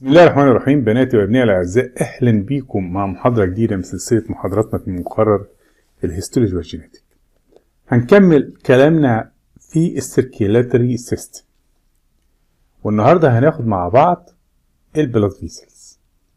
بسم الله الرحمن الرحيم بناتي وابنائي الاعزاء اهلا بيكم مع محاضره جديده من سلسله محاضراتنا في مقرر الهيستولوجي والجينيتك هنكمل كلامنا في السيركيلاتري سيستم والنهارده هناخد مع بعض البلاد فيسلز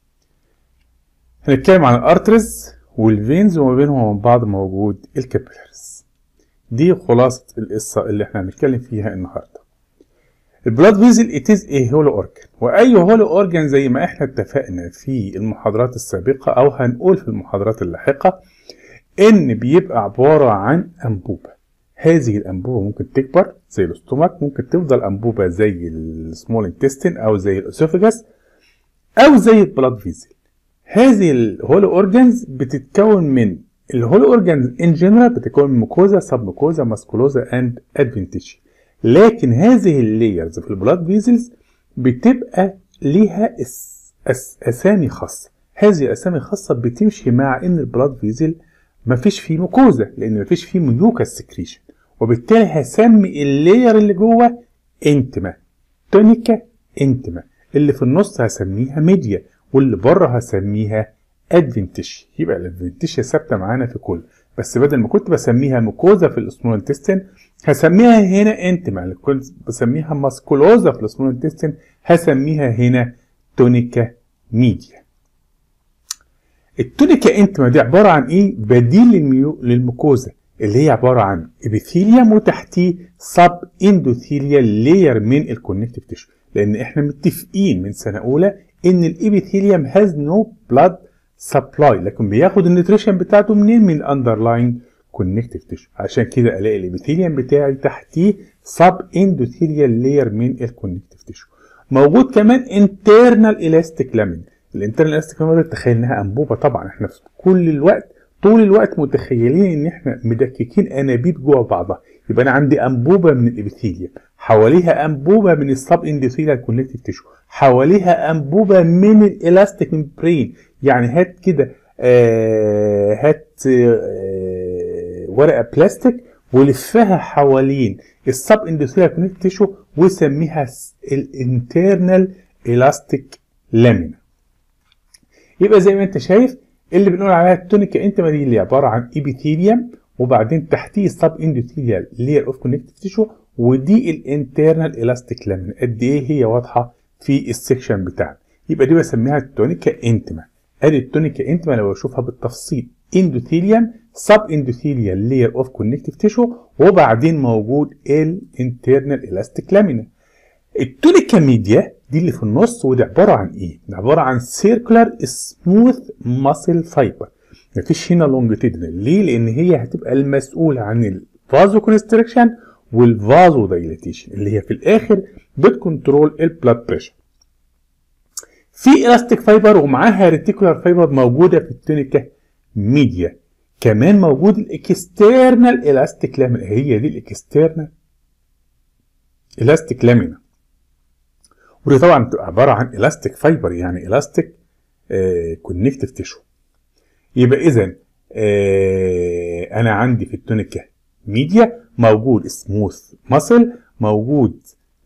هنتكلم عن الارترز والفينز وما بينهم وبين بعض موجود الكابيلاريز دي خلاصه القصه اللي احنا هنتكلم فيها النهارده البلاد فيزل اتيز ايه هولو اورجان واي هولو اورجان زي ما احنا اتفقنا في المحاضرات السابقه او هنقول في المحاضرات اللاحقه ان بيبقى عباره عن انبوبه هذه الانبوبه ممكن تكبر زي الاستومك ممكن تفضل انبوبه زي السمول انتستين او زي الاسوفجاس او زي البلاد فيزل هذه الهولو اورجانز بتتكون من الهولو اورجانز ان جنرال بتتكون من ميكوزا سب ميكوزا ماسكولوزا اند ادفنتيشي لكن هذه اللايرز في البلاد فيزلز بتبقى ليها أس أس اسامي خاصه هذه الاسامي الخاصه بتمشي مع ان البلاد فيزل مفيش فيه ميكوزا لان مفيش فيه ميوكاس سكريشن وبالتالي هسمي اللاير اللي جوه انتما تونيكا انتما اللي في النص هسميها ميديا واللي بره هسميها ادفنتيش يبقى الادفنتيش ثابته معانا في كل بس بدل ما كنت بسميها ميكوزا في السمول انتستين هسميها هنا انتما اللي كنت بسميها ماسكولوزا في السمول انتستين هسميها هنا تونيكا ميديا التونيكا انتما دي عباره عن ايه بديل للميو للميكوزا اللي هي عباره عن ابيثيليوم وتحتيه سب اندوثيليال لاير من الكونكتيف تيشو لان احنا متفقين من سنه اولى ان الابيثيليوم هاز نو بلاد سبلاي لكن بياخد النيوتريشن بتاعته منين من اندرلاين كونكتيف تيشو عشان كده الاقي الابيثيليوم بتاعي تحتيه سب اندوثيليال لاير من الكونكتيف تيشو موجود كمان انترنال الاستيك لامين الانترنال الاستيك لامين تخيل انها انبوبه طبعا احنا في كل الوقت طول الوقت متخيلين ان احنا مدككين انابيب جوه بعضها يبقى انا عندي انبوبه من الابيثيليوم حواليها انبوبه من السب اندوثيليال كونكتيف تيشو حواليها انبوبه من الالاستيك ممبرين يعني هات كده آه هات آه ورقه بلاستيك ولفها حوالين السب اندوثيليال كونكتيف تيشو وسميها الانترنال الاستيك لامينا يبقى زي ما انت شايف اللي بنقول عليها التونيكا انتما دي اللي عباره عن ايبيثيليوم وبعدين تحتيه سب اندوثيليال لير اوف كونكتيف تيشو ودي الانترنال الاستيك لامينا قد ايه هي واضحه في السكشن بتاعنا يبقى دي بسميها التونيكا انتما ادي التونيكا انتما لو اشوفها بالتفصيل اندوثيليوم سب اندوثيليال لاير اوف كونكتيف تيشو وبعدين موجود الانترنال الاستيك لامينا التونيكا ميديا دي اللي في النص ودي عباره عن ايه؟ دي عباره عن سيركولار سموث ماسل فايبر مفيش هنا لونجيتيدنال ليه؟ لان هي هتبقى المسؤوله عن الفازو كونستريكشن والفازو دايليتيشن اللي هي في الاخر بتكنترول البلاد بريشر في الاستيك فايبر ومعاها ريتيكولار فايبر موجوده في التونيكا ميديا كمان موجود الاكسترنال الاستيك لامينا هي دي الاكسترنال الاستيك لامينا ودي طبعا بتبقى عباره عن الاستيك فايبر يعني الاستيك كونكتيف تيشو يبقى اذا آه انا عندي في التونيكا ميديا موجود سموث ماسل موجود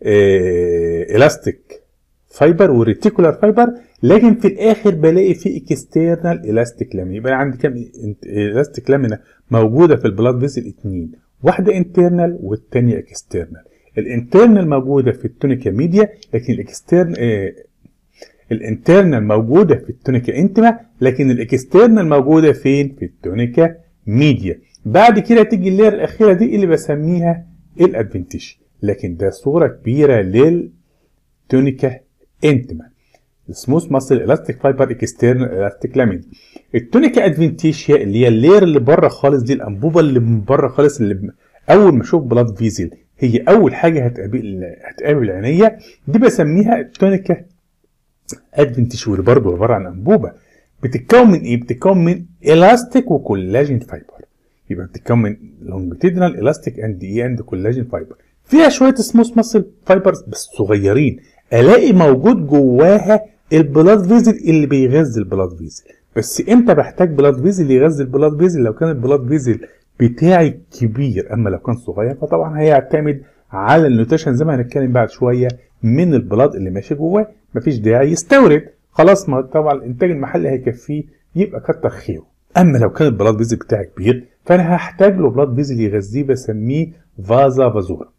آه الاستيك فايبر وريتيكولار فايبر لكن في الاخر بلاقي في اكسترنال الاستيك لامينا يبقى انا عندي كام الاستيك لامينا موجوده في البلاد فيزل اتنين واحده انترنال والثانيه اكسترنال الانترنال موجوده في التونيكا ميديا لكن الاكسترن آه الانترنال موجوده في التونيكا انتما لكن الاكسترنال موجوده فين في التونيكا ميديا بعد كده تيجي اللير الاخيره دي اللي بسميها الادفنتيش لكن ده صوره كبيره للتونيكا انتما السموث ماسل الاستيك فايبر اكسترنال الاستيك لامين التونيكا ادفنتيشيا اللي هي اللير اللي بره خالص دي الانبوبه اللي من بره خالص اللي اول ما اشوف بلاد فيزل هي اول حاجه هتقابل هتقابل عينيا دي بسميها التونيكا ادفنتيش واللي برضه عباره عن انبوبه بتتكون من ايه؟ بتتكون من الاستيك وكولاجين فايبر يبقى بتتكون من لونجيتيدنال الاستيك اند اي اند كولاجين فايبر فيها شويه سموث ماسل فايبرز بس صغيرين الاقي موجود جواها البلاد فيزل اللي بيغذي البلاد فيزل بس امتى بحتاج بلاد فيزل يغذي البلاد فيزل لو كان البلاد فيزل بتاعي كبير اما لو كان صغير فطبعا هيعتمد على النوتيشن زي ما هنتكلم بعد شويه من البلاد اللي ماشي جواه مفيش داعي يستورد خلاص ما طبعا الانتاج المحلي هيكفيه يبقى كتر خيره اما لو كان البلاد فيزل بتاعي كبير فانا هحتاج له بلاد فيزل يغذيه بسميه فازا فازورا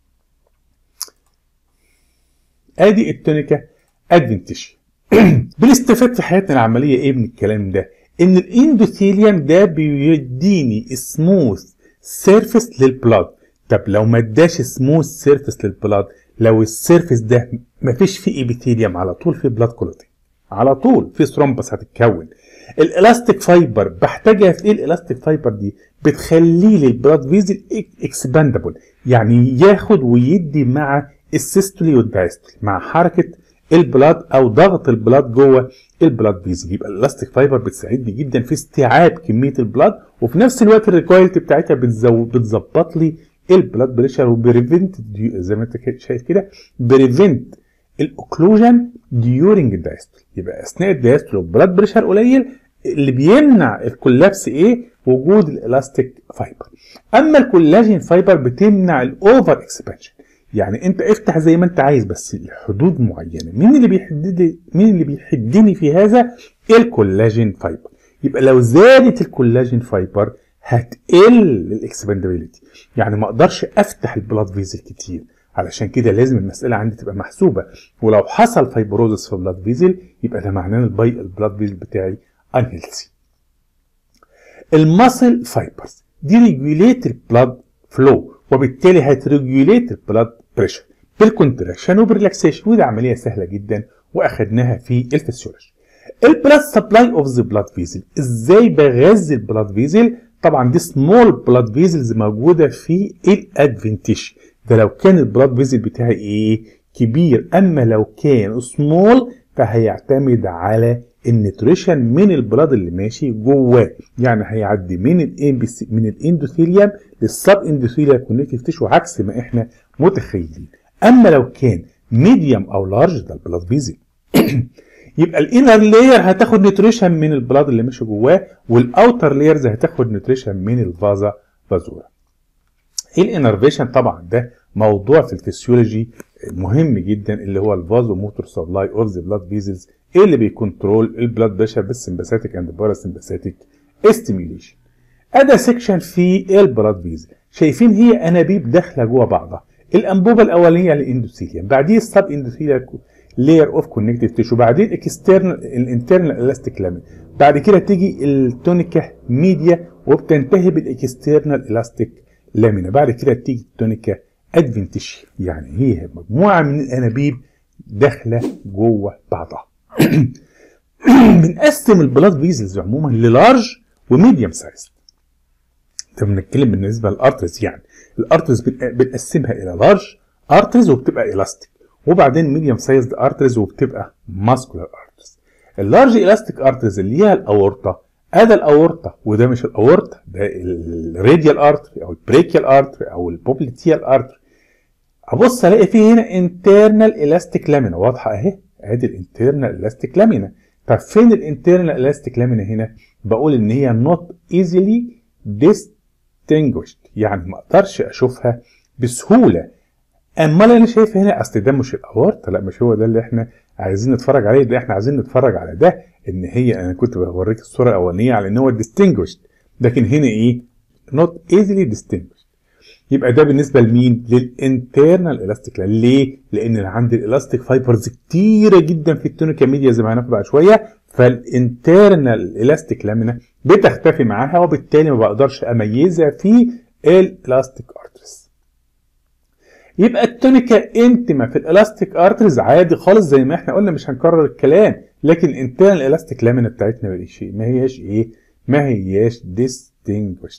ادي التونيكا ادفنتيشيا بنستفاد في حياتنا العمليه ايه من الكلام ده ان الاندوثيليوم ده بيديني سموث سيرفيس للبلاد طب لو ما اداش سموث سيرفيس للبلاد لو السيرفيس ده مفيش فيه ايبيثيليوم على طول في بلاد كلوتين على طول في ثرومبس هتتكون الالاستيك فايبر بحتاجها في ايه الالاستيك فايبر دي بتخلي لي البلاد فيزل اكسباندبل يعني ياخد ويدي مع السيستولي والدايستولي مع حركه البلاد او ضغط البلاد جوه البلاد فيزل يبقى الالاستيك فايبر بتساعدني جدا في استيعاب كميه البلاد وفي نفس الوقت الريكويلتي بتاعتها بتزود بتظبط لي البلاد بريشر وبريفنت زي ما انت شايف كده بريفنت الاوكلوجن ديورنج الدايستول يبقى اثناء الدايستول البلاد بريشر قليل اللي بيمنع الكولابس ايه وجود الالاستيك فايبر اما الكولاجين فايبر بتمنع الاوفر اكسبانشن يعني انت افتح زي ما انت عايز بس لحدود معينه مين اللي بيحدد مين اللي بيحدني في هذا الكولاجين فايبر يبقى لو زادت الكولاجين فايبر هتقل الاكسباندابيلتي يعني ما اقدرش افتح البلاد فيزل كتير علشان كده لازم المسألة عندي تبقى محسوبة ولو حصل فايبروزس في البلاد فيزل يبقى ده معناه ان البي البلاد فيزل بتاعي unhealthy الماسل فايبرز دي ريجوليت البلاد فلو وبالتالي هتريجوليت البلاد بريشر بالكونتراكشن وبالريلاكسيشن ودي عملية سهلة جدا واخدناها في الفسيولوجي البلاد سبلاي اوف ذا بلاد فيزل ازاي بغذي البلاد فيزل طبعا دي سمول بلاد فيزلز موجوده في الادفنتيش ده لو كان البلاد فيزل بتاعي ايه كبير اما لو كان سمول فهيعتمد على النيوتريشن من البلاد اللي ماشي جواه يعني هيعدي من ال من الاندوثيليوم للسب اندوثيليوم كونكتيف تيشو عكس ما احنا متخيلين اما لو كان ميديوم او لارج ده البلاد فيزل يبقى الانر لاير هتاخد نيوتريشن من البلاد اللي ماشي جواه والاوتر لايرز هتاخد نيوتريشن من الفازا فازورا الانرفيشن طبعا ده موضوع في الفسيولوجي مهم جدا اللي هو الفازو موتور سبلاي اوف ذا بلاد فيزلز اللي بيكنترول البلاد بريشر بالسمباثيك اند باراسمباثيك ستيميوليشن ادا سيكشن في البلاد فيزل شايفين هي انابيب داخله جوه بعضها الانبوبه الاولانيه للاندوثيليوم بعديه السب اندوثيليوم لاير اوف كونكتيف تيشو بعدين الاكسترنال الانترنال الاستيك لامين بعد كده تيجي التونيكا ميديا وبتنتهي بالاكسترنال الاستيك لامينا بعد كده تيجي التونيكا ادفنتيشيا يعني هي مجموعه من الانابيب داخله جوه بعضها بنقسم البلاد فيزلز عموما للارج وميديوم سايز ده بنتكلم بالنسبه للارترز يعني الارترز بنقسمها الى لارج ارترز وبتبقى الاستيك وبعدين ميديوم سايزد ارترز وبتبقى ماسكولار ارترز اللارج الاستيك ارترز اللي هي الاورطه ادي الاورطه وده مش الاورطه ده الراديال ارتري او البريكيال ارتري او البوبليتيال ارتري ابص الاقي فيه هنا انترنال الاستيك لامينا واضحه اهي ادي الانترنال الاستيك لامينا طب فين الانترنال الاستيك لامينا هنا بقول ان هي نوت ايزيلي distinguished يعني ما اقدرش اشوفها بسهوله امال انا شايف هنا اصل ده مش الاورطه لا مش هو ده اللي احنا عايزين نتفرج عليه ده احنا عايزين نتفرج على ده ان هي انا كنت بوريك الصوره الاولانيه على ان هو distinguished لكن هنا ايه not easily distinguished يبقى ده بالنسبه لمين للانترنال الاستيك ليه لان انا عندي الالاستيك فايبرز كتيره جدا في التونيكا ميديا زي ما هناخد بعد شويه فالانترنال الاستيك لامينا بتختفي معاها وبالتالي ما بقدرش اميزها في الالاستيك ارترز يبقى التونيكا انتما في الالاستيك ارترز عادي خالص زي ما احنا قلنا مش هنكرر الكلام لكن الانترنال الاستيك لامينا بتاعتنا ما هياش ايه ما هياش distinguished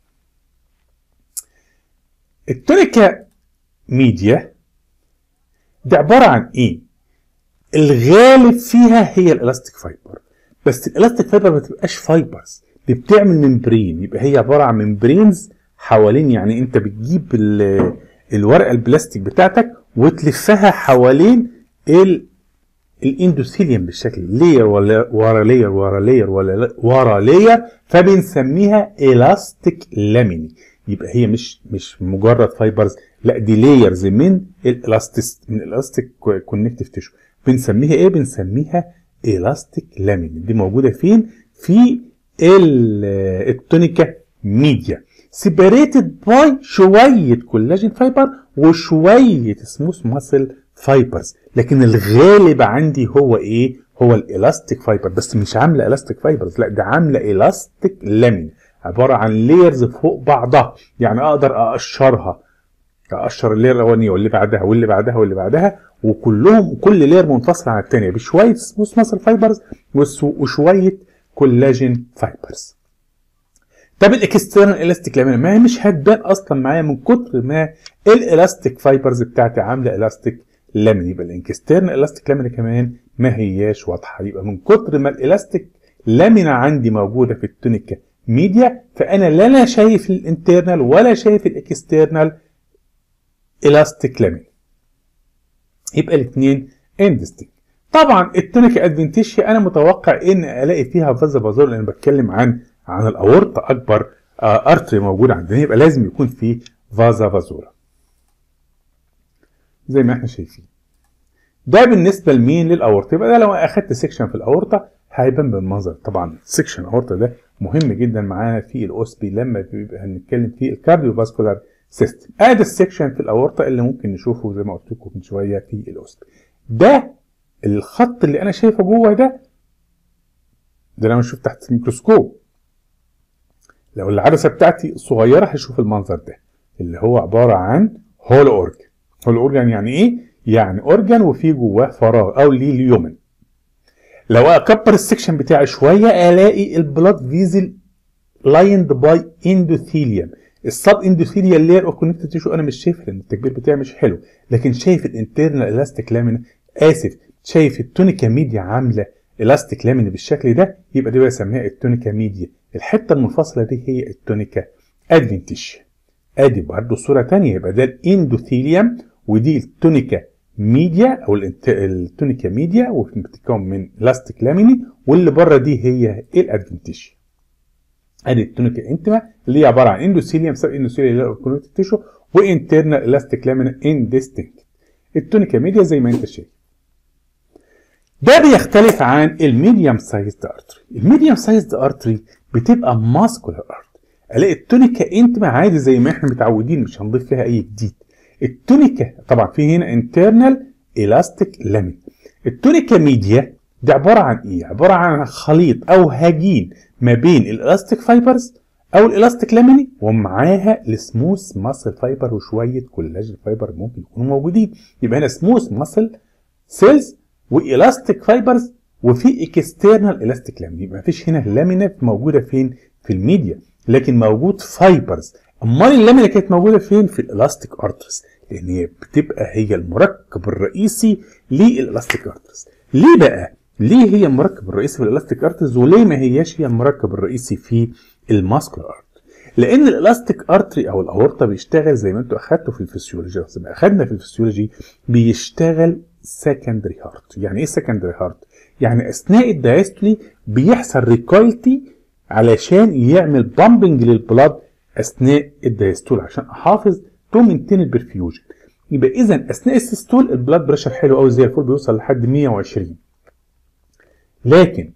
التونيكا ميديا دي عبارة عن ايه؟ الغالب فيها هي الالاستيك فايبر بس الالاستيك فايبر ما بتبقاش فايبرز دي بتعمل ممبرين يبقى هي عبارة عن ممبرينز حوالين يعني انت بتجيب الورقة البلاستيك بتاعتك وتلفها حوالين ال الاندوثيليوم بالشكل لير ورا لير ورا لير ورا لير فبنسميها الاستيك لاميني يبقى هي مش مش مجرد فايبرز لا دي لايرز من الالاستيك من الالاستيك كونكتيف تيشو بنسميها ايه بنسميها الاستيك لامين دي موجوده فين في التونيكا ميديا سيبريتد باي شويه كولاجين فايبر وشويه سموث ماسل فايبرز لكن الغالب عندي هو ايه هو الالاستيك فايبر بس مش عامله الاستيك فايبرز لا ده عامله الاستيك لامين عباره عن لايرز فوق بعضها يعني اقدر اقشرها اقشر اللير الاولانيه واللي بعدها واللي بعدها واللي بعدها وكلهم كل لير منفصل عن الثانيه بشويه سموث ماسل فايبرز وشويه كولاجين فايبرز طب الاكسترنال الاستيك لامينا ما هي مش هتبان اصلا معايا من كتر ما الالاستيك فايبرز بتاعتي عامله الاستيك لامين يبقى الاكسترنال الاستيك لامينا كمان ما هياش واضحه يبقى من كتر ما الالاستيك لامينا عندي موجوده في التونيكا ميديا فانا لا انا شايف الانترنال ولا شايف الاكسترنال الاستيك لامين يبقى الاثنين اندستيك طبعا التونيكا ادفنتيشيا انا متوقع ان الاقي فيها فازا بازور لان بتكلم عن عن الاورطه اكبر ارتري موجود عندنا يبقى لازم يكون في فازا فازورا زي ما احنا شايفين ده بالنسبه لمين للاورطه يبقى ده لو اخدت سيكشن في الاورطه هيبان بالمنظر طبعا سيكشن الاورطه ده مهم جدا معانا في الاوس بي لما بيبقى هنتكلم في الكارديو فاسكولار سيستم ادي السيكشن في الاورطه اللي ممكن نشوفه زي ما قلت لكم من شويه في الاوس بي ده الخط اللي انا شايفه جوه ده ده لما اشوف تحت الميكروسكوب لو العدسه بتاعتي صغيره هشوف المنظر ده اللي هو عباره عن هول اورجن هول اورجن يعني ايه يعني اورجن وفيه جواه فراغ او ليه اليومن لو اكبر السكشن بتاعي شويه الاقي البلاد فيزل لايند باي اندوثيليوم السب اندوثيليال لاير اوف كونكتيف تيشو انا مش شايفها لان التكبير بتاعي مش حلو لكن شايف الانترنال الاستيك لامينا اسف شايف التونيكا ميديا عامله الاستيك لامينا بالشكل ده يبقى دي بسميها التونيكا ميديا الحته المنفصله دي هي التونيكا ادفنتيشيا ادي برضه صوره ثانيه يبقى ده الاندوثيليوم ودي التونيكا ميديا او التونيكا ميديا وبتتكون من لاستيك لاميني واللي بره دي هي الادفنتيشيا ادي التونيكا انتما اللي هي عباره عن اندوثيليوم سب اندوثيليوم كونكتيف تيشو وانترنال الاستيك لامينا انديستنكت التونيكا ميديا زي ما انت شايف ده بيختلف عن الميديوم سايزد ارتري الميديوم سايزد ارتري بتبقى ماسكولار ارتري الاقي التونيكا انتما عادي زي ما احنا متعودين مش هنضيف فيها اي جديد التونيكا طبعا في هنا انترنال الاستيك لامين التونيكا ميديا دي عباره عن ايه عباره عن خليط او هجين ما بين الالاستيك فايبرز او الالاستيك لاميني ومعاها السموث ماسل فايبر وشويه كولاجين فايبر ممكن يكونوا موجودين يبقى هنا سموث ماسل سيلز والاستيك فايبرز وفي اكسترنال الاستيك لامين يبقى مفيش هنا لامينات موجوده فين في الميديا لكن موجود فايبرز امال اللامينا كانت موجوده فين في الالاستيك ارترز لان هي بتبقى هي المركب الرئيسي للالاستيك ارترز ليه بقى ليه هي المركب الرئيسي في الالاستيك ارترز وليه ما هياش هي المركب الرئيسي في الماسكولار ارت لان الالاستيك ارتري او الاورطه بيشتغل زي ما انتوا اخدتوا في الفسيولوجي زي ما اخدنا في الفسيولوجي بيشتغل سكندري هارت يعني ايه سكندري هارت يعني اثناء الدايستولي بيحصل ريكويلتي علشان يعمل بامبنج للبلاد اثناء الدايستول عشان احافظ تو مينتين البرفيوجن يبقى اذا اثناء السيستول البلاد بريشر حلو قوي زي الفل بيوصل لحد 120 لكن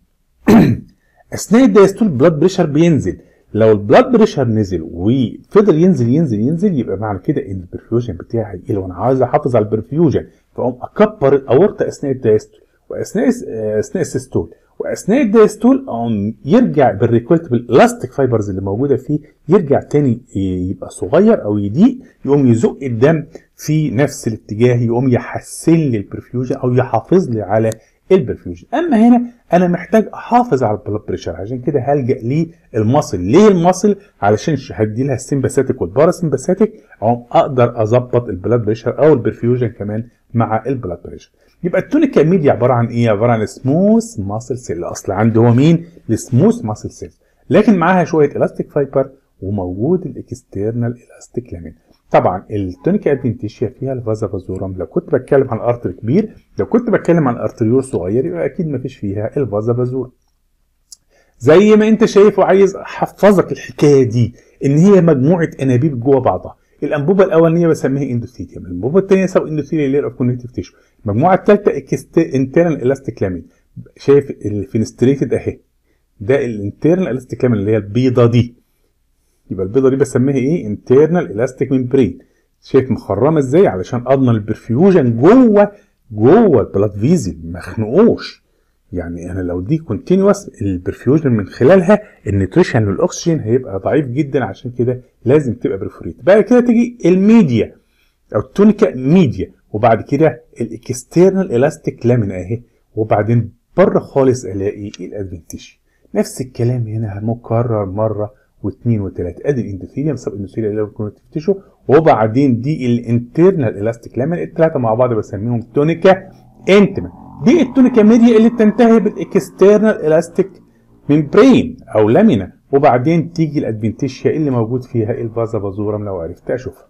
اثناء الدايستول البلاد بريشر بينزل لو البلاد بريشر نزل وفضل ينزل ينزل ينزل يبقى معنى كده ان البرفيوجن بتاعي يقل وانا عايز احافظ على البرفيوجن فاقوم اكبر الاورطه اثناء الدايستول واثناء اثناء السيستول واثناء الدايستول قام يرجع بالريكويلت بالالاستيك فايبرز اللي موجوده فيه يرجع تاني يبقى صغير او يضيق يقوم يزق الدم في نفس الاتجاه يقوم يحسن لي البرفيوجن او يحافظ لي على البرفيوجن اما هنا انا محتاج احافظ على البلاد بريشر عشان كده هلجا للمصل ليه المصل علشان هدي لها السمباثيك والباراسمباثيك اقوم اقدر اظبط البلاد بريشر او البرفيوجن كمان مع البلاد بريشر يبقى التونيكا ميديا عباره عن ايه عباره عن سموث ماسل سيل اصل عندي هو مين السموث ماسل سيل لكن معاها شويه الاستيك فايبر وموجود الاكسترنال الاستيك لامين طبعا التونيكا ادفنتيشيا فيها الفازا فازورم لو كنت بتكلم عن ارتر كبير لو كنت بتكلم عن ارتريول صغير يبقى اكيد ما فيش فيها الفازا فازورم زي ما انت شايف وعايز احفظك الحكايه دي ان هي مجموعه انابيب جوه بعضها الانبوبه الاولانيه بسميها اندوثيليوم الانبوبه الثانيه سب اندوثيليال لاير اوف كونكتيف تيشو المجموعه الثالثه انترنال الاستيك لامين شايف الفينستريتد اهي ده الانترنال الاستيك لامين اللي هي البيضه دي يبقى البيضه دي بسميها ايه انترنال الاستيك ممبرين شايف مخرمه ازاي علشان اضمن البرفيوجن جوه جوه البلاد فيزل ما خنقوش يعني انا لو دي كونتينوس البرفيوجن من خلالها النيوتريشن للاكسجين هيبقى ضعيف جدا عشان كده لازم تبقى برفوريت بعد كده تيجي الميديا او التونيكا ميديا وبعد كده الاكسترنال الاستيك لامين اهي وبعدين بره خالص الاقي الادفنتيشي نفس الكلام هنا مكرر مره واثنين وثلاثه ادي الاندوثيليوم سب اندوثيليوم اللي كونكتيف تيشو وبعدين دي الانترنال الاستيك لامين الثلاثه مع بعض بسميهم تونيكا انتما دي التونيكا ميديا اللي بتنتهي بالاكسترنال الاستيك ممبرين او لامينا وبعدين تيجي الادفنتيشيا اللي موجود فيها الفازا بازورم لو عرفت اشوفها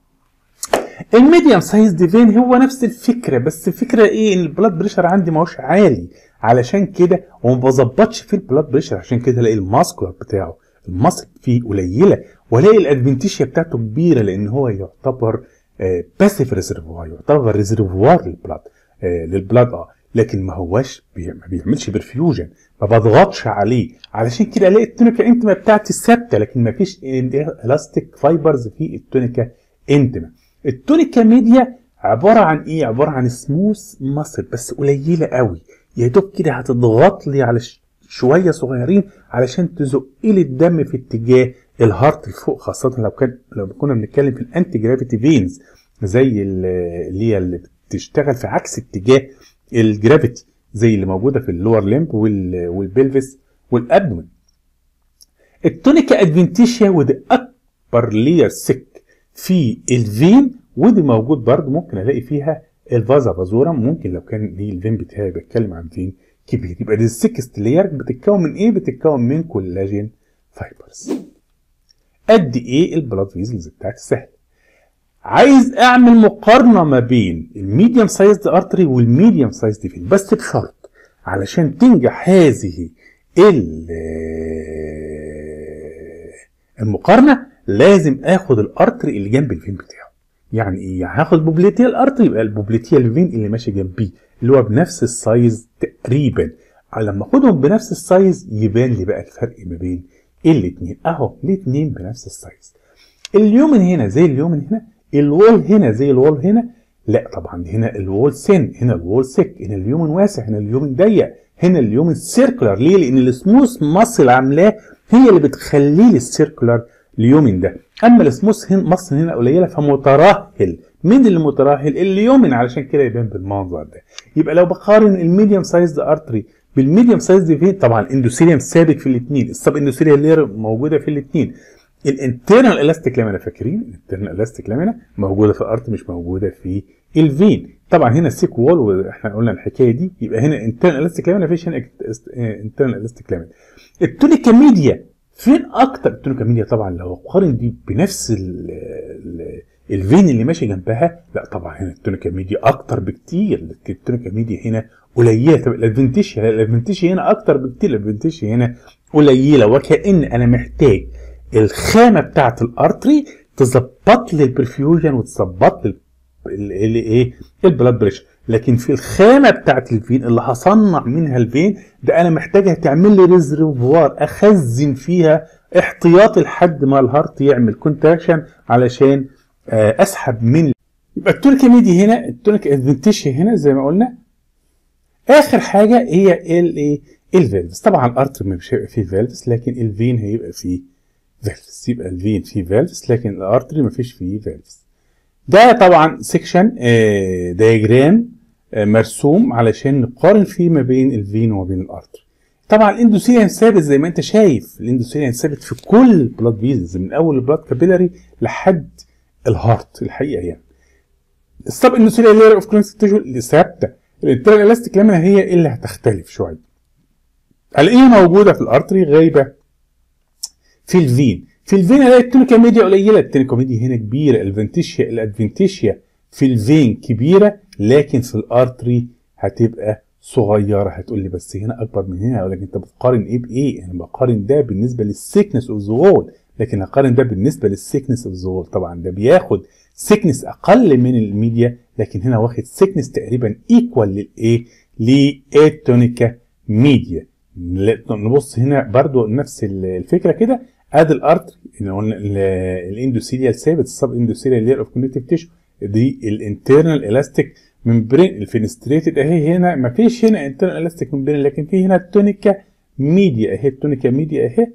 الميديم سايز ديفين هو نفس الفكره بس الفكره ايه ان البلاد بريشر عندي ما هوش عالي علشان كده وما بظبطش في البلاد بريشر عشان كده الاقي الماسكولار بتاعه المصل فيه قليله والاقي الادفنتيشيا بتاعته كبيره لان هو يعتبر باسيف ريزرفوار يعتبر ريزرفوار للبلاد آه للبلاد اه لكن ما هواش بي ما بيعملش برفيوجن ما بضغطش عليه علشان كده الاقي التونيكا انتما بتاعتي ثابته لكن ما فيش الاستيك فايبرز في التونيكا انتما التونيكا ميديا عباره عن ايه عباره عن سموث مصل بس قليله قوي يا دوب كده هتضغط لي على شويه صغيرين علشان تزق لي الدم في اتجاه الهارت لفوق خاصه لو كان لو كنا بنتكلم في الانتي جرافيتي فينز زي اللي هي اللي بتشتغل في عكس اتجاه الجرافيتي زي اللي موجوده في اللور ليمب والبلفس والابدومن التونيكا ادفنتيشيا ودي اكبر لير سك في الفين ودي موجود برضه ممكن الاقي فيها الفازا فازورم ممكن لو كان دي الفين بتاعي بتكلم عن فين كبير يبقى دي السكست لير بتتكون من ايه بتتكون من كولاجين فايبرز قد ايه البلاد فيزلز بتاعتي سهله عايز اعمل مقارنه ما بين الميديوم سايزد ارتري والميديوم سايزد فين بس بشرط علشان تنجح هذه المقارنه لازم اخد الارتري اللي جنب الفين بتاعه يعني ايه يعني هاخد بوبليتيال ارتري يبقى البوبليتيال فين اللي ماشي جنبيه اللي هو بنفس السايز تقريبا لما اخدهم بنفس السايز يبان لي بقى الفرق ما بين الاثنين اهو الاثنين بنفس السايز اليومن هنا زي اليومن هنا الوول هنا زي الوول هنا لا طبعا هنا الوول سن هنا الوول سك هنا اليومن واسع هنا اليومن ضيق هنا اليومن سيركولار ليه لان السموث ماسل عاملاه هي اللي بتخليه السيركولار اليومن ده اما السموث هنا ماسل هنا قليله فمترهل مين اللي مترهل اليومن علشان كده يبان بالمنظر ده يبقى لو بقارن الميديوم سايز ارتري بالميديوم سايز فين طبعا الاندوثيليوم ثابت في الاثنين السب اندوثيليال لير موجوده في الاثنين الانترنال الاستيك لامينا فاكرين الانترنال الاستيك لامينا موجوده في الارت مش موجوده في الفين طبعا هنا السيك وول واحنا قلنا الحكايه دي يبقى هنا انترنال الاستيك لامينا مفيش هنا انترنال الاستيك لامينا التونيكا ميديا فين اكتر التونيكا ميديا طبعا لو اقارن دي بنفس ال ال الفين اللي ماشي جنبها لا طبعا هنا التونيكا ميديا اكتر بكتير التونيكا ميديا هنا قليله طب الادفنتيشيا الادفنتيشيا هنا اكتر بكتير الادفنتيشيا هنا قليله وكأن انا محتاج الخامه بتاعت الارتري تظبط لي البرفيوجن وتظبط لي الايه البلاد بريشر لكن في الخامه بتاعت الفين اللي هصنع منها الفين ده انا محتاجها تعمل لي ريزرفوار اخزن فيها احتياطي لحد ما الهارت يعمل كونتراكشن علشان اسحب من يبقى التونيكا ميدي هنا التونيكا ادفنتيشيا هنا زي ما قلنا اخر حاجه هي الايه الفالفز طبعا الارتر مش هيبقى فيه فالفز لكن الفين هيبقى فيه فالفز يبقى الفين فيه فالفز لكن الارتري مفيش فيه فالفز ده طبعا سيكشن دايجرام مرسوم علشان نقارن فيه ما بين الفين وما بين الارتري طبعا الاندوثيليان ثابت زي ما انت شايف الاندوثيليان ثابت في كل البلاد فيزز من اول البلاد كابيلاري لحد الهارت الحقيقه يعني السب اندوثيليان لاير اوف كرونيك تيشو اللي ثابته الانترنال الاستيك لامينا هي اللي هتختلف شويه الاقيها موجوده في الارتري غايبه في الفين في الفين الاقي التونيكا ميديا قليله التونيكا ميديا هنا كبيره الفنتيشيا الادفنتيشيا في الفين كبيره لكن في الارتري هتبقى صغيره هتقول لي بس هنا اكبر من هنا اقول لك انت بتقارن ايه بايه انا بقارن ده بالنسبه للسيكنس اوف ذا وول لكن هقارن ده بالنسبه للسيكنس اوف ذا وول طبعا ده بياخد سيكنس اقل من الميديا لكن هنا واخد سيكنس تقريبا ايكوال للايه للتونيكا ميديا نبص هنا برضو نفس الفكره كده ادي الارتري قلنا الاندوثيليال ثابت السب اندوثيليال لير اوف كونكتيف تيشو دي الانترنال الاستيك ممبرين الفينستريتد اهي هنا ما فيش هنا انترنال الاستيك ممبرين لكن في هنا التونيكا ميديا اهي التونيكا ميديا اهي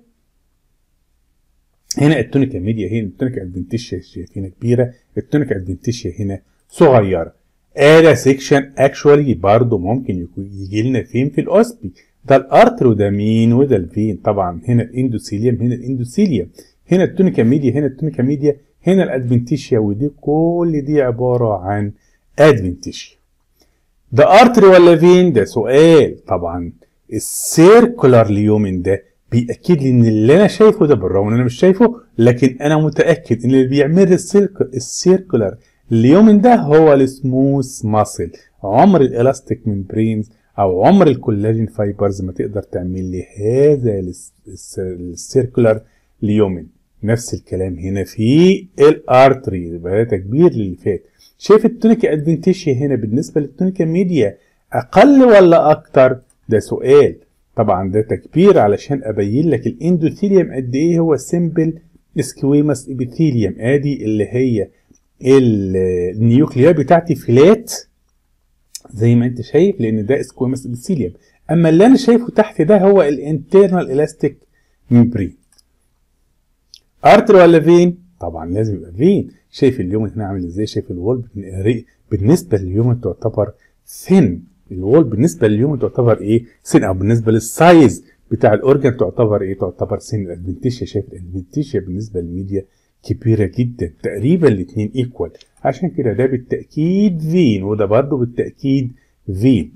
هنا التونيكا ميديا هنا التونيكا ادفنتيشيا هنا كبيره التونيكا ادفنتيشيا هنا صغيره ادا سيكشن اكشوالي برضه ممكن يجي لنا فين في الاوسبي ده الارتر وده مين وده الفين طبعا هنا الاندوثيليوم هنا الاندوثيليوم هنا التونيكا ميديا هنا التونيكا ميديا هنا الادفنتيشيا ودي كل دي عباره عن ادفنتيشيا ده ارتري ولا فين ده سؤال طبعا السيركولار ليومن ده بيأكد لي ان اللي انا شايفه ده بالرغم ان انا مش شايفه لكن انا متأكد ان اللي بيعمل السيركولار اليومن ده هو السموث ماسل عمر الالاستيك ممبرينز او عمر الكولاجين فايبرز ما تقدر تعمل لي هذا السيركولار ليومن نفس الكلام هنا في الارتري يبقى كبير للي فات شايف التونيكا ادفنتيشيا هنا بالنسبه للتونيكا ميديا اقل ولا اكتر ده سؤال طبعا ده تكبير علشان ابين لك الاندوثيليوم قد ايه هو سيمبل سكويمس ابيثيليوم ادي اللي هي النيوكليا بتاعتي فلات زي ما انت شايف لان ده سكويمس ابيثيليوم اما اللي انا شايفه تحت ده هو الانترنال الاستيك ممبرين ارتر ولا فين طبعا لازم يبقى فين شايف اليوم هنا عامل ازاي شايف الوول بالنسبه لليوم تعتبر ثين الوول بالنسبه لليوم تعتبر ايه سن او بالنسبه للسايز بتاع الاورجن تعتبر ايه تعتبر سن الادفنتيشيا شايف الادفنتيشيا بالنسبه للميديا كبيره جدا تقريبا الاثنين ايكوال عشان كده ده بالتاكيد فين وده برضه بالتاكيد فين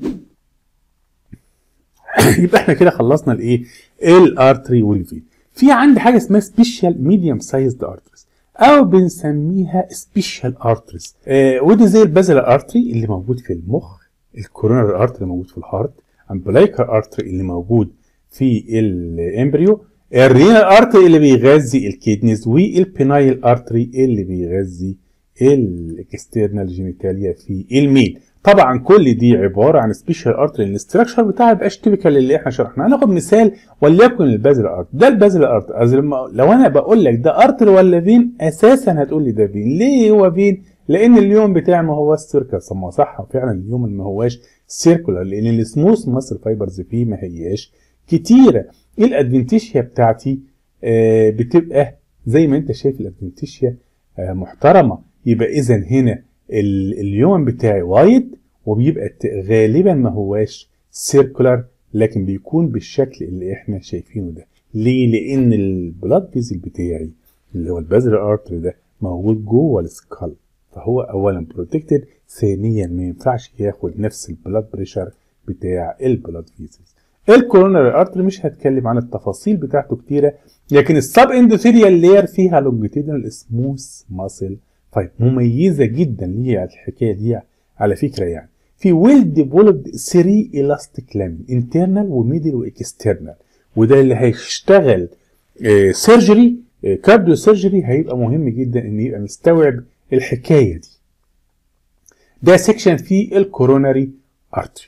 يبقى احنا كده خلصنا الايه الارتري والفين في عندي حاجه اسمها سبيشال ميديوم سايزد ارتريز او بنسميها سبيشال ارتريز آه ودي زي البازل ارتري اللي موجود في المخ الكورونر ارتري اللي موجود في الهارت امبلايكر ارتري اللي موجود في الامبريو الرينال ارتري اللي بيغذي الكيدنيز والبينايل ارتري اللي بيغذي الاكسترنال جينيتاليا في الميل طبعا كل دي عباره عن سبيشال ارتري الاستراكشر بتاعها مبقاش تيبيكال اللي احنا شرحناه هناخد مثال وليكن البازل ارت ده البازل ارت لو انا بقول لك ده ارتر ولا فين اساسا هتقول لي ده فين ليه هو فين لان اليوم بتاعي ما هوش سيركل ما صح فعلا اليوم ما هوش سيركولار لان السموث ماسل فايبرز فيه ما هياش كتيره الادفنتيشيا بتاعتي آه بتبقى زي ما انت شايف الادفنتيشيا آه محترمه يبقى اذا هنا اليوم بتاعي وايد وبيبقى غالبا ما هواش سيركولار لكن بيكون بالشكل اللي احنا شايفينه ده ليه لان البلاد فيزل بتاعي اللي هو البازل ارتري ده موجود جوه السكال فهو اولا بروتكتد ثانيا ما ينفعش ياخد نفس البلاد بريشر بتاع البلاد فيزلز الكوروناري ارتري مش هتكلم عن التفاصيل بتاعته كتيره لكن السب اندوثيريال لير فيها لونجيتيدنال سموث ماسل طيب مميزه جدا ليه الحكايه دي على فكره يعني في ويل ديفلوبد 3 الاستيك لامين انترنال وميدل واكسترنال وده اللي هيشتغل سيرجري كارديو سيرجري هيبقى مهم جدا ان يبقى مستوعب الحكايه دي ده سيكشن في الكوروناري ارتري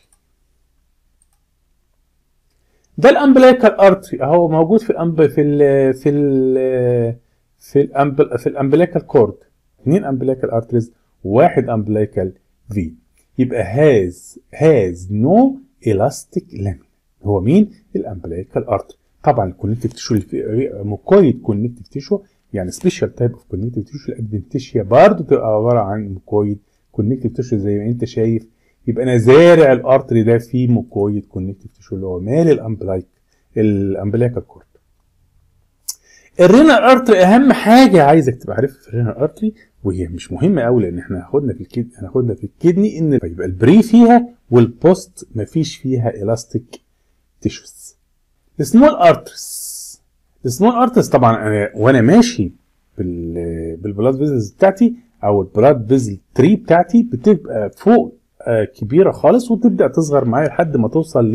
ده الامبليكال ارتري اهو موجود في الأمب في ال في ال في الأمبل في الامبليكال كورد اثنين امبليكال ارتريز وواحد امبليكال في يبقى هاز هاز نو الاستيك لامين هو مين الامبليكال ارتري طبعا الكونكتيف تيشو اللي في مكويد كونكتيف تيشو يعني سبيشال تايب اوف كونكتيف تيشو الادفنتيشيا برضه تبقى عباره عن مكويد كونكتيف تيشو زي ما انت شايف يبقى انا زارع الارتري ده في مكويد كونكتيف تيشو اللي هو مال الامبلايك الامبليكال كورد الرينال ارتري اهم حاجه عايزك تبقى عارفها في الرينال ارتري وهي مش مهمه قوي لان احنا هاخدنا في الكدني هناخدنا في الكدني ان يبقى البري فيها والبوست مفيش فيها الاستيك تيشوز السمول ارترز السمول ارترز طبعا انا وانا ماشي بال بالبلاد فيزلز بتاعتي او البلاد فيزل تري بتاعتي بتبقى فوق كبيره خالص وتبدا تصغر معايا لحد ما توصل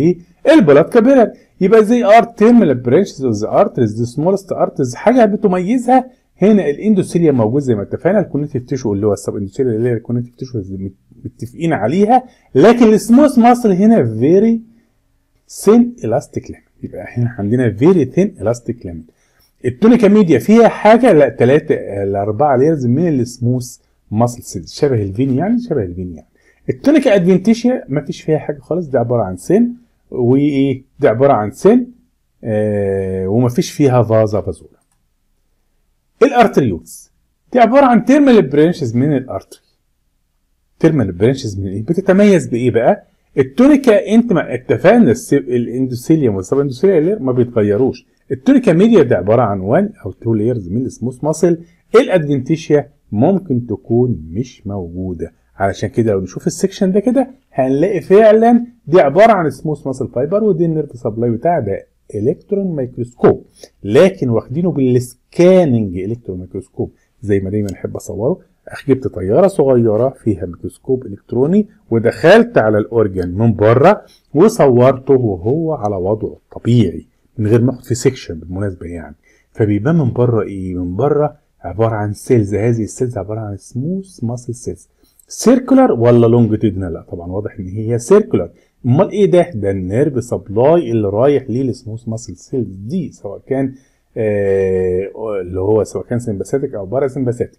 البلاد كابيلاري يبقى زي ار تيرمينال برانشز اوف ذا ارتريز ذا سمولست ارتريز حاجه بتميزها هنا الاندوثيليا موجود زي ما اتفقنا الكونكتيف تيشو اللي هو السب اندوثيليا اللي هي الكونكتيف تيشو متفقين عليها لكن السموث ماسل هنا فيري ثين الاستيك لامين يبقى هنا عندنا فيري ثين الاستيك لامين التونيكا ميديا فيها حاجه لا ثلاثه لاربعه ليرز من السموث ماسل سيلز شبه الفين يعني شبه الفين يعني التونيكا ادفنتيشيا ما فيش فيها حاجه خالص ده عباره عن سن وايه ده عباره عن سن آه وما فيش فيها فازا بازورا الارتريولز دي عباره عن تيرمال برانشز من الارتري تيرمال برانشز من ايه بتتميز بايه بقى التونيكا انت ما اتفقنا الاندوثيليوم والسب اندوثيليوم ما بيتغيروش التونيكا ميديا ده عباره عن 1 او 2 لايرز من السموث ماسل الادفنتيشيا ممكن تكون مش موجوده علشان كده لو نشوف السكشن ده كده هنلاقي فعلا دي عباره عن سموث ماسل فايبر ودي النيرف سبلاي بتاع ده الكترون ميكروسكوب لكن واخدينه بالسكاننج الكترون ميكروسكوب زي ما دايما احب اصوره جبت طياره صغيره فيها ميكروسكوب الكتروني ودخلت على الاورجن من بره وصورته وهو على وضعه الطبيعي من غير ما اخد في سيكشن بالمناسبه يعني فبيبان من بره ايه من بره عباره عن سيلز هذه السيلز عباره عن سموث ماسل سيلز سيركولار ولا لونجيتودينال لا طبعا واضح ان هي سيركولار امال ايه ده ده النيرف سبلاي اللي رايح ليه السموث ماسل سيلز دي سواء كان آه اللي هو سواء كان سمباثيك او بارا سمباثيك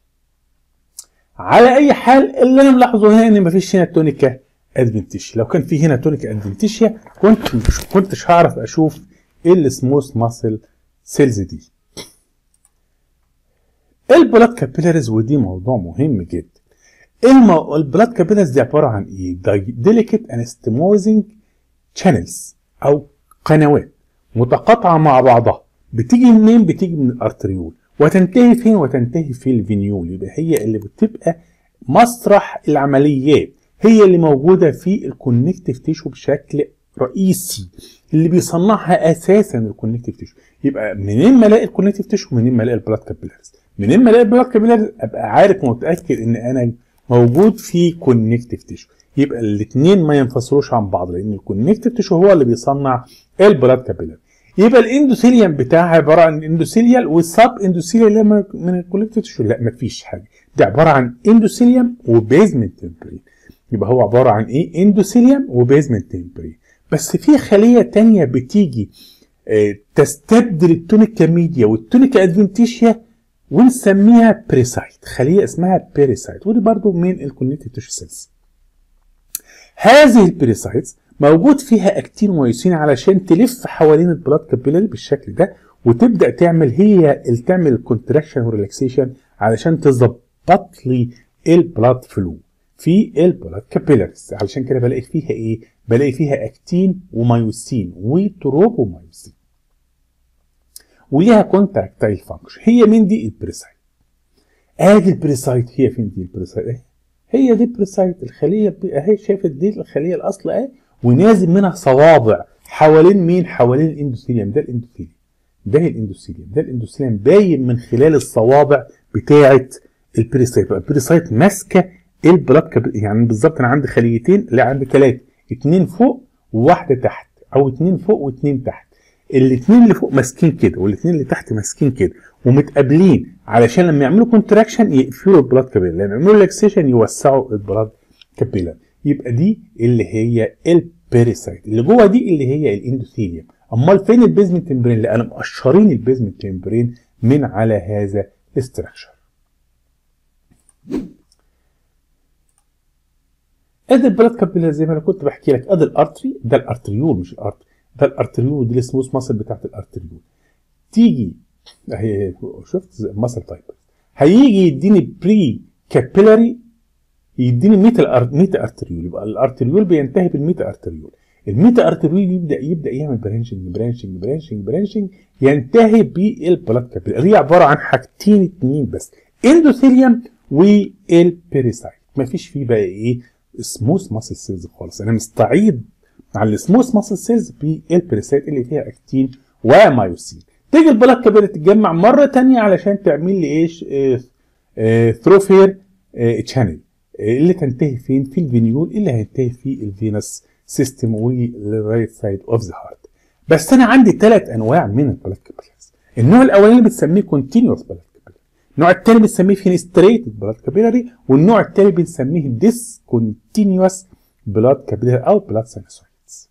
على اي حال اللي انا ملاحظه هنا ان مفيش هنا تونيكا ادفنتيشيا لو كان في هنا تونيكا ادفنتيشيا كنت مش كنتش هعرف اشوف ايه السموث ماسل سيلز دي البلاد كابيلاريز ودي موضوع مهم جدا المو... البلاد كابيلاريز دي عباره عن ايه ديليكت انستموزنج شانلز او قنوات متقاطعه مع بعضها بتيجي منين بتيجي من الارتريول وتنتهي فين وتنتهي في الفينيول يبقى هي اللي بتبقى مسرح العمليات هي اللي موجوده في الكونكتيف تيشو بشكل رئيسي اللي بيصنعها اساسا الكونكتيف تيشو يبقى منين ما الاقي الكونكتيف تيشو منين ما الاقي البلاد كابيلاريز منين ما الاقي البلاد كابيلاريز ابقى عارف ومتاكد ان انا موجود في كونكتيف تيشو يبقى الاثنين ما ينفصلوش عن بعض لان الكونكتيف تيشو هو اللي بيصنع البلاد كابيلاريز يبقى الاندوثيليوم بتاعها عباره عن اندوثيليال والسب اندوثيليال من الكولكتيف تيشو لا مفيش حاجه ده عباره عن اندوثيليوم وبيزمنت تمبرين يبقى هو عباره عن ايه اندوثيليوم وبيزمنت تمبرين بس في خليه تانية بتيجي اه تستبدل التونيكا ميديا والتونيكا ادفنتيشيا ونسميها بريسايت خليه اسمها بيريسايت ودي برضو من الكونكتيف تيشو سيلز هذه البيريسايتس موجود فيها اكتين مايوسين علشان تلف حوالين البلاد كابيلاري بالشكل ده وتبدا تعمل هي اللي تعمل الكونتراكشن وريلاكسيشن علشان تظبط لي البلاد فلو في البلاد كابيلاريز علشان كده بلاقي فيها ايه بلاقي فيها اكتين ومايوسين وتروبومايوسين وليها كونتراكتايل فانكشن هي مين دي البريسايت ادي البريسايت هي فين دي البريسايت اهي هي دي البريسايت الخليه اهي شايفه دي الخليه الاصل اهي ونازل منها صوابع حوالين مين حوالين الاندوثيليوم ده الاندوثيليوم ده الاندوثيليوم ده الاندوثيليوم باين من خلال الصوابع بتاعه البريسايت البريسايت ماسكه البلاد كب... يعني بالظبط انا عندي خليتين لا عندي ثلاثه اثنين فوق وواحده تحت او اثنين فوق واثنين تحت الاثنين اللي فوق ماسكين كده والاثنين اللي تحت ماسكين كده ومتقابلين علشان لما يعملوا كونتراكشن يقفلوا البلاد كابيلار لما يعملوا ريلاكسيشن يوسعوا البلاد كابيلار يبقى دي اللي هي البيريسايت اللي جوه دي اللي هي الاندوثيليوم امال فين البيزمنت تمبرين لا انا مقشرين البيزمنت تمبرين من على هذا الاستراكشر ادي البلاد كابيلار زي ما انا كنت بحكي لك ادي الارتري ده الارتريول مش الارتري ده الارتريول دي السموث ماسل بتاعت الارتريول تيجي اهي شفت ماسل فايبر هيجي يديني بري كابيلاري يديني ميتا ميتا ارتريول يبقى الارتريول بينتهي بالميتا ارتريول الميتا ارتريول يبدا يبدا يعمل برانشنج برانشنج برانشنج برانشنج ينتهي بالبلاد كابيلاري هي عباره عن حاجتين اتنين بس اندوثيليوم والبيريسايت مفيش فيه بقى ايه سموث ماسل سيلز خالص انا مستعيد مع السموث ماسل سيلز بالبيريسايت اللي فيها اكتين ومايوسين تيجي البلاد كابيلاري تتجمع مره تانية علشان تعمل لي ايش اه اه ثروفير اه تشانل اللي تنتهي فين في الفينيول اللي هينتهي في الفينس سيستم والرايت سايد اوف ذا هارت بس انا عندي ثلاث انواع من البلاد كابيلاريز النوع الاولاني بنسميه كونتينوس بلاد كابيلاري النوع الثاني بنسميه فينستريتد بلاد كابيلاري والنوع الثالث بنسميه ديسكونتينوس بلاد كابيلاري او بلاد ساينوسويدز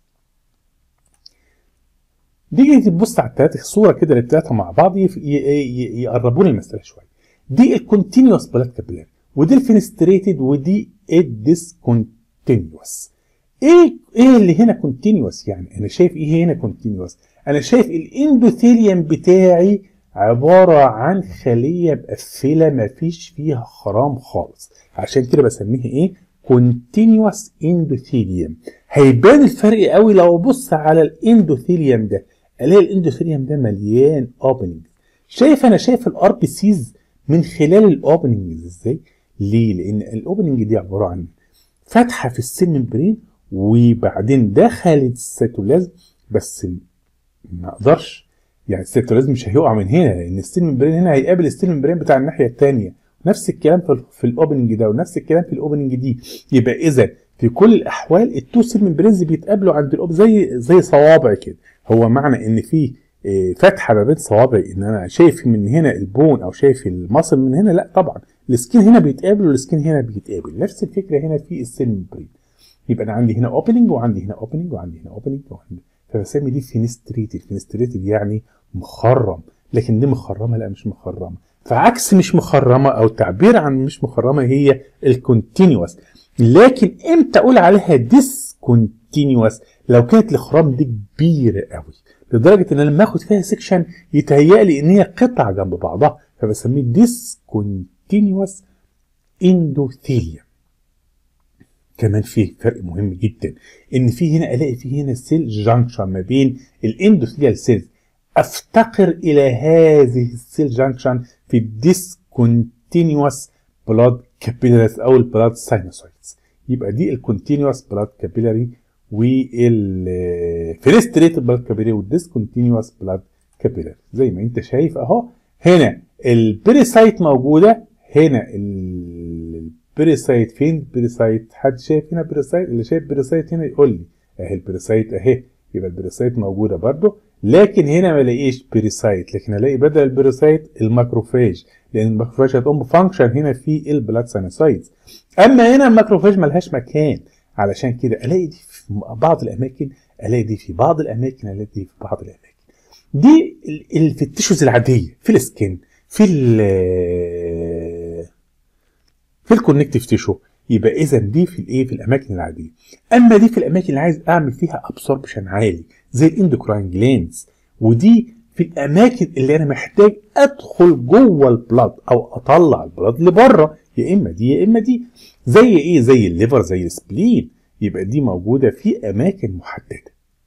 نيجي تبص على الثلاثه صوره كده للثلاثه مع بعض يقربوا لي المساله شويه دي الكونتينوس بلاد كابيلاري ودي الفينستريتد ودي الديسكونتينوس ايه ايه اللي هنا كونتينوس يعني انا شايف ايه هنا كونتينوس انا شايف الاندوثيليوم بتاعي عباره عن خليه مقفله ما فيش فيها خرام خالص عشان كده بسميها ايه كونتينوس اندوثيليوم هيبان الفرق قوي لو ابص على الاندوثيليوم ده الاقي الاندوثيليوم ده مليان اوبننج شايف انا شايف الار بي سيز من خلال الاوبننج ازاي ليه لان الاوبننج دي عباره عن فتحه في السيل ممبرين وبعدين دخلت السيتولازم بس ما اقدرش يعني السيتولازم مش هيقع من هنا لان الستيل ممبرين هنا هيقابل الستيل ممبرين بتاع الناحيه الثانيه نفس الكلام في, في الاوبننج ده ونفس الكلام في الاوبننج دي يبقى اذا في كل الاحوال التو سيل ممبرينز بيتقابلوا عند الأوب زي زي صوابع كده هو معنى ان في فتحه ما بين صوابعي ان انا شايف من هنا البون او شايف المصل من هنا لا طبعا السكين هنا بيتقابل والسكين هنا بيتقابل نفس الفكره هنا في السيل ممبرين يبقى انا عندي هنا اوبننج وعندي هنا اوبننج وعندي هنا اوبننج وعندي فبسمي دي فينستريتد فينستريتد يعني مخرم لكن دي مخرمه لا مش مخرمه فعكس مش مخرمه او تعبير عن مش مخرمه هي الكونتينوس لكن امتى اقول عليها ديسكونتينوس لو كانت الخرام دي كبيره قوي لدرجه ان انا لما اخد فيها سيكشن يتهيأ لي ان هي قطع جنب بعضها فبسميه ديسكونتينوس اندوثيليوم كمان في فرق مهم جدا ان في هنا الاقي في هنا سيل جانكشن ما بين الاندوثيليال سيلز افتقر الى هذه السيل جانكشن في الديسكونتينوس بلاد كابيلاريز او البلاد ساينوسويدز يبقى دي الكونتينوس بلاد كابيلاري والفريستريت بلاد كابيلاري والديسكونتينوس بلاد كابيلاري زي ما انت شايف اهو هنا البريسايت موجوده هنا البريسايت فين البريسايت حد شايف هنا بريسايت اللي شايف بريسايت هنا يقول لي اهي البريسايت اهي يبقى البريسايت موجوده برده لكن هنا ما الاقيش بريسايت لكن الاقي بدل البريسايت الماكروفاج لان الماكروفاج هتقوم بفانكشن هنا في البلاد سينوسايتس اما هنا الماكروفاج ملهاش مكان علشان كده الاقي دي في بعض الاماكن الاقي دي في بعض الاماكن الاقي دي في بعض الاماكن دي في التيشوز العاديه في السكن في ال في الكونكتيف تيشو يبقى اذا دي في الايه في الاماكن العاديه اما دي في الاماكن اللي عايز اعمل فيها ابسوربشن عالي زي الاندوكراين جلانز ودي في الاماكن اللي انا محتاج ادخل جوه البلاد او اطلع البلاد لبره يا اما دي يا اما دي زي ايه زي الليفر زي السبلين يبقى دي موجوده في اماكن محدده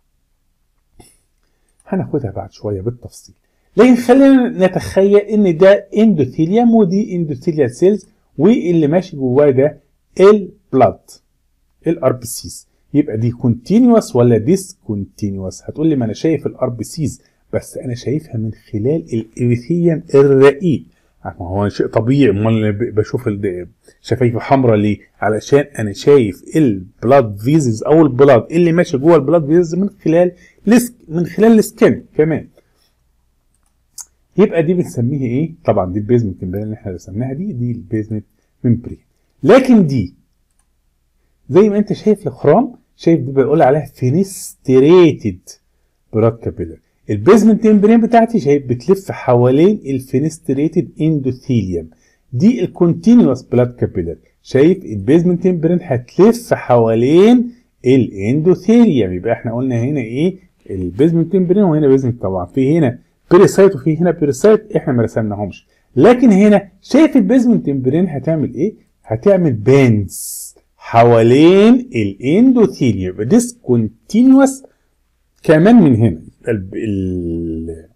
هناخدها بعد شويه بالتفصيل لكن خلينا نتخيل ان ده اندوثيليوم ودي اندوثيليال سيلز واللي ماشي جواه ده البلاد الار بي سيز يبقى دي كونتينوس ولا ديسكونتينوس هتقول لي ما انا شايف الار بي سيز بس انا شايفها من خلال الاريثيوم الرقيق ما هو شيء طبيعي امال بشوف شفايفه حمراء ليه علشان انا شايف البلاد فيزز او البلاد اللي ماشي جوه البلاد فيزز من خلال لسك من خلال السكن كمان يبقى دي بنسميها ايه طبعا دي البيزمنت ممبرين اللي احنا رسمناها دي دي البيزمنت ممبرين لكن دي زي ما انت شايف الخرام شايف دي بقول عليها فينستريتد بلاد كابيلر البيزمنت ممبرين بتاعتي شايف بتلف حوالين الفينستريتد اندوثيليوم دي الكونتينوس بلاد كابيلر شايف البيزمنت ممبرين هتلف حوالين الاندوثيليوم يبقى احنا قلنا هنا ايه البيزمنت ممبرين وهنا بيزمنت طبعا في هنا بيريسايت وفي هنا بيريسايت احنا ما رسمناهمش لكن هنا شايف البيزمنت ممبرين هتعمل ايه هتعمل بانز حوالين الاندوثيليوم يبقى ديسكونتينوس كمان من هنا ال ال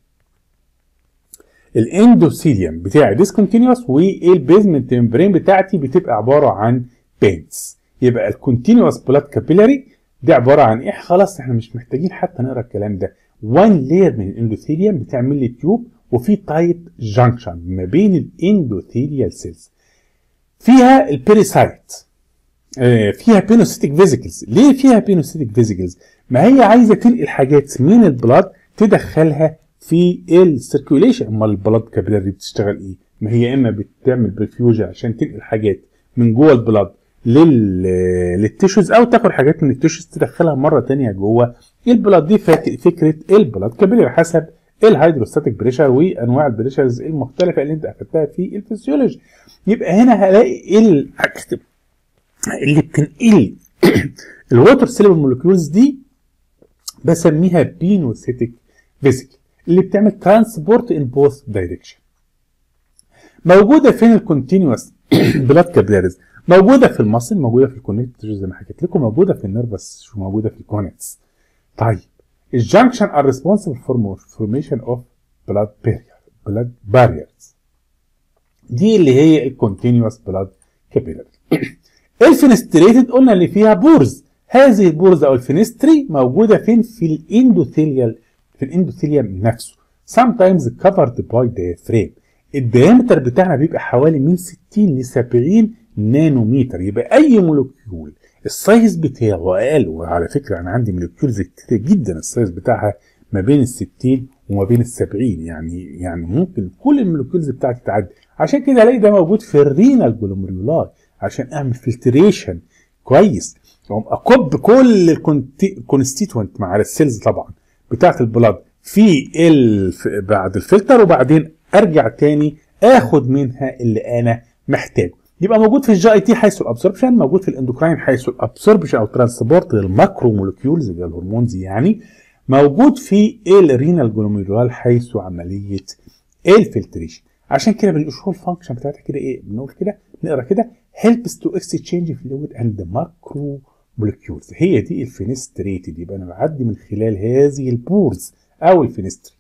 الاندوثيليوم بتاعي ديسكونتينوس والبيزمنت ممبرين بتاعتي بتبقى عباره عن بانز يبقى الكونتينوس بلاد كابيلاري دي عباره عن ايه خلاص احنا مش محتاجين حتى نقرا الكلام ده وان لير من الاندوثيليوم بتعمل لي تيوب وفي تايت جانكشن ما بين الاندوثيليال سيلز فيها البيريسايت آه، فيها بينوسيتك فيزيكلز ليه فيها بينوسيتك فيزيكلز ما هي عايزه تنقل حاجات من البلاد تدخلها في السيركيوليشن امال البلاد كابيلاري بتشتغل ايه ما هي يا اما بتعمل برفيوجن عشان تنقل حاجات من جوه البلاد لل للتيشوز او تاخد حاجات من التيشوز تدخلها مره تانية جوه البلاد دي فك- فكره البلاد كابيلاري حسب الهيدروستاتيك بريشر وانواع البريشرز المختلفه اللي انت اخدتها في الفسيولوجي يبقى هنا هلاقي الحاجات اللي بتنقل الووتر سيلبل مولكيولز دي بسميها بينوسيتك فيزيكل اللي بتعمل ترانسبورت ان بوث دايركشن موجوده فين الكونتينوس بلاد كابيلاريز موجوده في المصل موجوده في الكونكت زي ما حكيت لكم موجوده في النيرفس موجوده في الكونكتس طيب الجنكشن are responsible for formation of blood barrier blood barriers دي اللي هي الكونتينوس بلاد كابيلاري الفينستريتد قلنا اللي فيها بورز هذه البورز او الفينستري موجوده فين في الاندوثيليال في الاندوثيليوم نفسه sometimes covered by diaphragm الديامتر بتاعنا بيبقى حوالي من 60 ل 70 نانومتر يبقى اي مولكيول السايز بتاعه اقل وعلى فكره انا عندي مولكيولز كتير جدا السايز بتاعها ما بين ال 60 وما بين ال 70 يعني يعني ممكن كل المولكيولز بتاعتي تعدي عشان كده الاقي ده موجود في الرينال جلوميرولاي عشان اعمل فلتريشن كويس اقوم اكب كل الكونستيتوينت مع السيلز طبعا بتاعت البلاد في الف... بعد الفلتر وبعدين ارجع تاني اخد منها اللي انا محتاجه يبقى موجود في الجي اي تي حيث الابسوربشن موجود في الاندوكراين حيث الابسوربشن او ترانسبورت للماكرو مولكيولز اللي هي الهرمونز يعني موجود في الرينال جلوميرول حيث عمليه الفلتريشن عشان كده بنقول الفانكشن بتاعتها كده ايه بنقول كده نقرا كده helps to exchange fluid and macro molecules هي دي الفينستريتد يبقى انا بعدي من خلال هذه البورز او الفينستري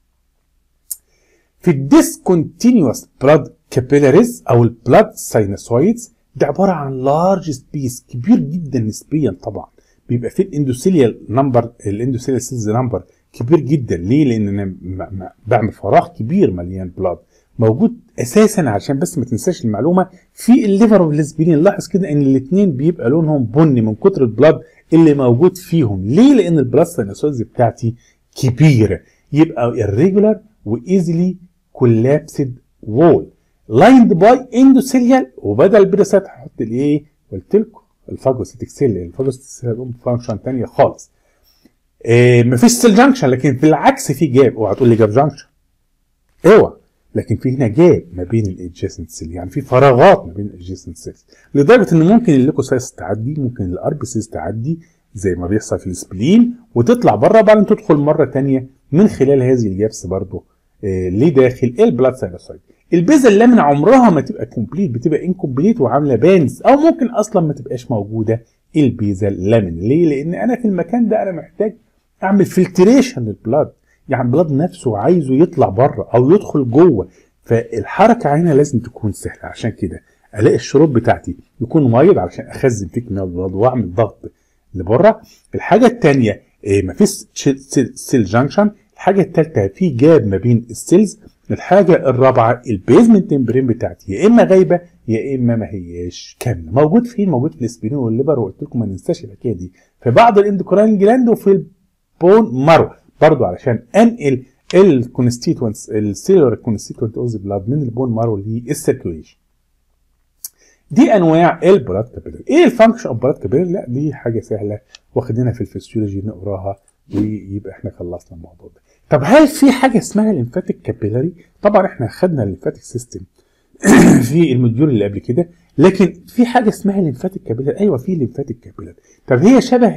في الديسكونتينوس بلاد كابيلاريز او البلاد ساينوسويدز ده عباره عن لارج سبيس كبير جدا نسبيا طبعا بيبقى في الاندوثيليال نمبر الاندوثيليال سيلز نمبر كبير جدا ليه؟ لان انا بعمل فراغ كبير مليان بلاد موجود اساسا عشان بس ما تنساش المعلومه في الليفر والليسبيرين لاحظ كده ان الاثنين بيبقى لونهم بني من كتر البلاد اللي موجود فيهم ليه؟ لان البلاد ساينوسويدز بتاعتي كبيره يبقى irregular وايزلي كولابسد وول لايند باي اندوثيليال وبدل البيروسات هحط الايه؟ قلت لكم الفاجوسيتك سيل الفاجوسيتك سيل لهم فانكشن ثانيه خالص إيه مفيش سيل جانكشن لكن في العكس في جاب اوعى تقول لي جاب جانكشن اوعى لكن في هنا جاب ما بين الادجيسنت سيل يعني في فراغات ما بين الادجيسنت سيلز لدرجه ان ممكن الليكوسايتس تعدي ممكن الاربسيس تعدي زي ما بيحصل في السبلين وتطلع بره بعدين تدخل مره ثانيه من خلال هذه الجابس برضه إيه لداخل البلاد ساينوسايد البيزا اللامنه عمرها ما تبقى كومبليت بتبقى انكومبليت وعامله بانز او ممكن اصلا ما تبقاش موجوده البيزا اللامن ليه لان انا في المكان ده انا محتاج اعمل فلتريشن للبلاد يعني البلاد نفسه عايزه يطلع بره او يدخل جوه فالحركه هنا لازم تكون سهله عشان كده الاقي الشروط بتاعتي يكون ميض علشان اخزن فيه كميه البلاد واعمل ضغط لبره الحاجه الثانيه إيه مفيش سيل جانكشن الحاجه الثالثه في جاب ما بين السيلز الحاجه الرابعه البيزمنت تمبرين بتاعتي يا اما غايبه يا اما ما هياش كامله موجود فين موجود في الاسبرين والليبر وقلت لكم ما ننساش الحكايه دي في بعض الاندوكراين جلاند وفي البون مارو برضو علشان انقل الكونستيتوينتس السيلولار كونستيتوينت اوف بلاد من البون مارو للسيركيوليشن دي انواع البلاد كابيلر ايه الفانكشن اوف بلاد كابيلر لا دي حاجه سهله واخدينها في الفسيولوجي نقراها ويبقى احنا خلصنا الموضوع ده طب هل في حاجه اسمها الليمفاتيك كابيلاري طبعا احنا خدنا الليمفاتيك سيستم في الموديول اللي قبل كده لكن في حاجه اسمها الليمفاتيك كابيلاري ايوه في ليمفاتيك كابيلاري طب هي شبه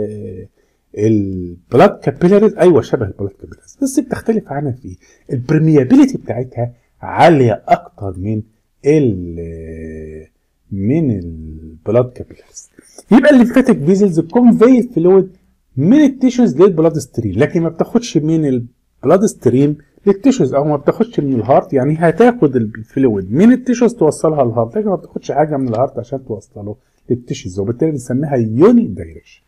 البلاد كابيلاريز ايوه شبه البلاد كابيلاريز بس بتختلف عنها في ايه البرميابيليتي بتاعتها عاليه اكتر من ال من البلاد كابيلاريز يبقى الليمفاتيك فيزلز كونفي فلويد من التيشوز للبلاد ستريم لكن ما بتاخدش من البلاد ستريم للتيشوز او ما بتاخدش من الهارت يعني هتاخد الفلويد من التيشوز توصلها للهارت لكن ما بتاخدش حاجه من الهارت عشان توصله للتيشوز وبالتالي بنسميها يوني دايركشن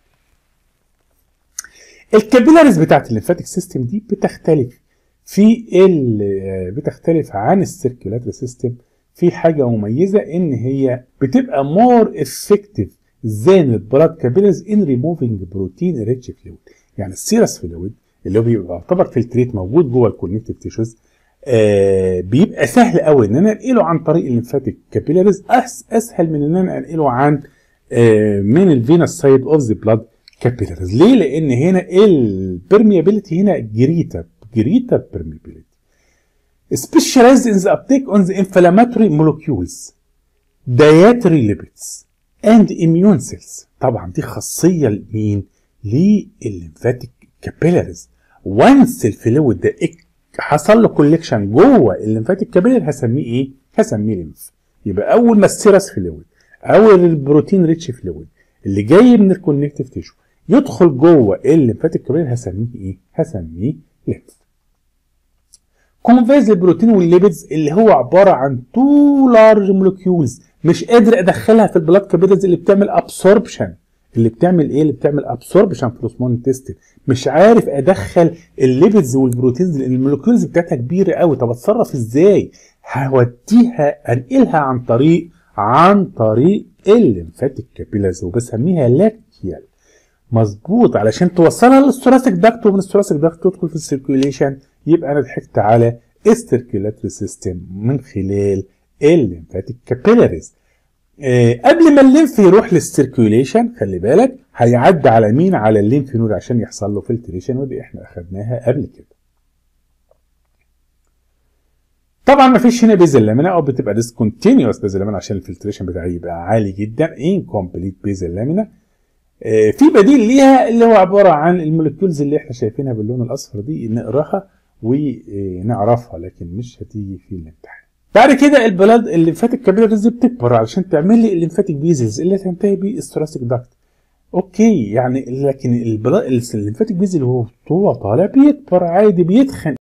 الكابيلاريز بتاعت الليمفاتيك سيستم دي بتختلف في ال بتختلف عن السيركيولاتري سيستم في حاجه مميزه ان هي بتبقى مور افكتيف than البلاد كابيلز ان ريموفينج بروتين ريتش فلويد يعني السيرس فلويد اللي هو بيبقى يعتبر فلتريت موجود جوه الكونكتيف تيشوز آه بيبقى سهل قوي ان انا انقله عن طريق الليمفاتيك كابيلاريز أس اسهل من ان انا انقله عن آه من الفينس سايد اوف ذا بلاد كابيلاريز ليه؟ لان هنا البرميابيلتي هنا جريتا جريتا برميابيلتي specialized in the uptake on the inflammatory molecules dietary lipids and immune cells طبعا دي خاصيه لمين؟ للليمفاتيك كابيلاريز وانس الفلويد ده حصل له كوليكشن جوه الليمفاتيك كابيلر هسميه ايه؟ هسميه ليمف يبقى اول ما السيرس فلويد او البروتين ريتش فلويد اللي جاي من الكونكتيف تيشو يدخل جوه الليمفاتيك كابيلر هسميه ايه؟ هسميه ليمف كونفيز البروتين والليبيدز اللي هو عباره عن تو لارج مولكيولز مش قادر ادخلها في البلاد كابيلرز اللي بتعمل ابسوربشن اللي بتعمل ايه اللي بتعمل ابسوربشن في الاسمون انتستين مش عارف ادخل الليبيدز والبروتينز لان المولكيولز بتاعتها كبيره قوي طب اتصرف ازاي هوديها انقلها عن طريق عن طريق الليمفاتيك كابيلارز وبسميها لاكتيال مظبوط علشان توصلها للثوراسيك داكت ومن الثوراسيك داكت تدخل في السيركيوليشن يبقى انا ضحكت على السيركيولاتري سيستم من خلال الليمفاتيك كابيلاريز آه قبل ما الليمف يروح للسيركيوليشن خلي بالك هيعدي على مين على الليمف نود عشان يحصل له فلتريشن ودي احنا اخدناها قبل كده طبعا ما فيش هنا بيزل لامينا او بتبقى ديسكونتينيوس بيزل لامينا عشان الفلتريشن بتاعي يبقى عالي جدا انكمبليت بيزل لامينا آه في بديل ليها اللي هو عباره عن المولكيولز اللي احنا شايفينها باللون الاصفر دي نقراها ونعرفها لكن مش هتيجي في الامتحان بعد كده البلاد الليمفاتيك كابيلاريز بتكبر علشان تعمل لي الليمفاتيك بيزلز اللي تنتهي بالثوراسيك داكت اوكي يعني لكن البلاد الليمفاتيك بيزل وهو طالع بيكبر عادي بيتخن